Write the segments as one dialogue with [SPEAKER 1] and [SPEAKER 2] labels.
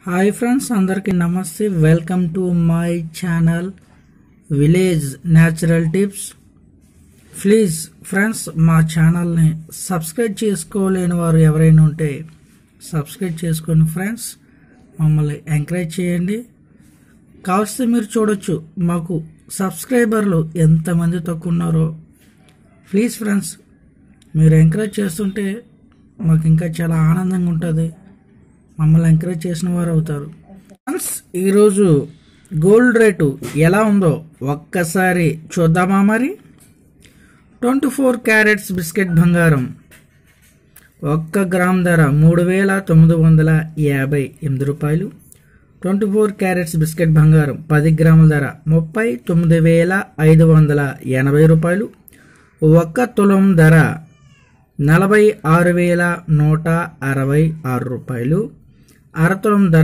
[SPEAKER 1] hi friends అందరికీ నమస్తే welcome to my channel village natural tips please friends మా ఛానల్ని సబ్స్క్రైబ్ చేసుకోలేని వారు ఎవరైనా ఉంటే సబ్స్క్రైబ్ చేసుకోండి ఫ్రెండ్స్ మమ్మల్ని ఎంకరేజ్ చేయండి కావస్తే మీరు చూడొచ్చు మాకు సబ్స్క్రైబర్లు ఎంతమంది తక్కువ ఉన్నారో ప్లీజ్ ఫ్రెండ్స్ మీరు ఎంకరేజ్ చేస్తుంటే మాకు ఇంకా చాలా ఆనందంగా ఉంటుంది మమ్మల్ని ఎంకరేజ్ చేసిన వారు అవుతారు ఫ్రెండ్స్ ఈరోజు గోల్డ్ రేటు ఎలా ఉందో ఒక్కసారి చూద్దామా మరి ట్వంటీ ఫోర్ క్యారెట్స్ బిస్కెట్ బంగారం ఒక్క గ్రామ్ ధర మూడు వేల తొమ్మిది వందల యాభై ఎనిమిది రూపాయలు ట్వంటీ ఫోర్ క్యారెట్స్ బిస్కెట్ బంగారం పది గ్రాముల ధర ముప్పై తొమ్మిది వేల ఐదు వందల ఎనభై రూపాయలు ఒక్క తులం ధర నలభై ఆరు వేల నూట అరవై ఆరు రూపాయలు అరతులం ధర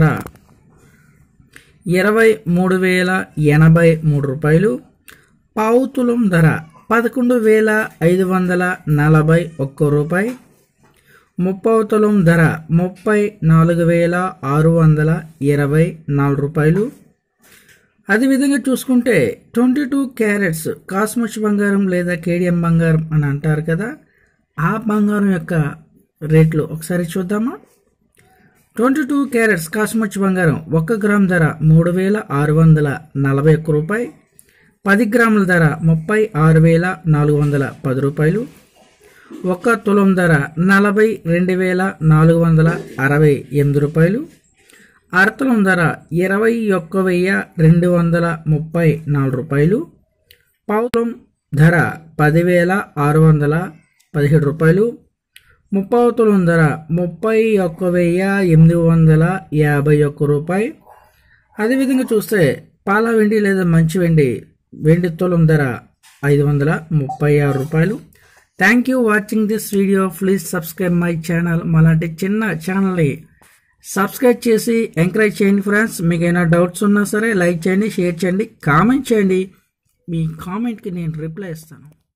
[SPEAKER 1] ఇరవై మూడు వేల ఎనభై మూడు రూపాయలు పావు తులం ధర పదకొండు వేల ఐదు వందల నలభై ఒక్క రూపాయి ముప్పై తులం ధర ముప్పై నాలుగు వేల ఆరు వందల ఇరవై నాలుగు రూపాయలు అదేవిధంగా చూసుకుంటే ట్వంటీ టూ క్యారెట్స్ కాస్మచ్ బంగారం లేదా కేడిఎం బంగారం అని అంటారు కదా ఆ బంగారం యొక్క రేట్లు ఒకసారి చూద్దామా ట్వంటీ టూ క్యారెట్స్ కాస్మచ్ బంగారం ఒక్క గ్రామ్ ధర మూడు వేల ఆరు వందల నలభై ఒక్క రూపాయి పది గ్రాముల ధర ముప్పై ఆరు వేల నాలుగు వందల పది రూపాయలు ఒక్క తులం ధర నలభై రెండు వేల నాలుగు వందల అరవై ఎనిమిది రూపాయలు అరతులం ధర ఇరవై ఒక్క వెయ్యి రెండు వందల ముప్పై నాలుగు రూపాయలు పావులం ధర పదివేల ఆరు వందల పదిహేడు రూపాయలు ముప్పావు తులం ధర ముప్పై ఒక్క వెయ్యి ఎనిమిది వందల యాభై ఒక్క రూపాయి అదేవిధంగా చూస్తే పాల వెండి లేదా మంచి వెండి వెండి తులం ధర ఐదు వందల ముప్పై ఆరు రూపాయలు thank you watching this video please subscribe my channel మాలాంటి చిన్న ఛానల్ని సబ్స్క్రైబ్ చేసి ఎంకరేజ్ చేయండి ఫ్రెండ్స్ మీకు ఏమైనా డౌట్స్ ఉన్నా సరే లైక్ చేయండి షేర్ చేయండి కామెంట్ చేయండి మీ కామెంట్కి నేను రిప్లై ఇస్తాను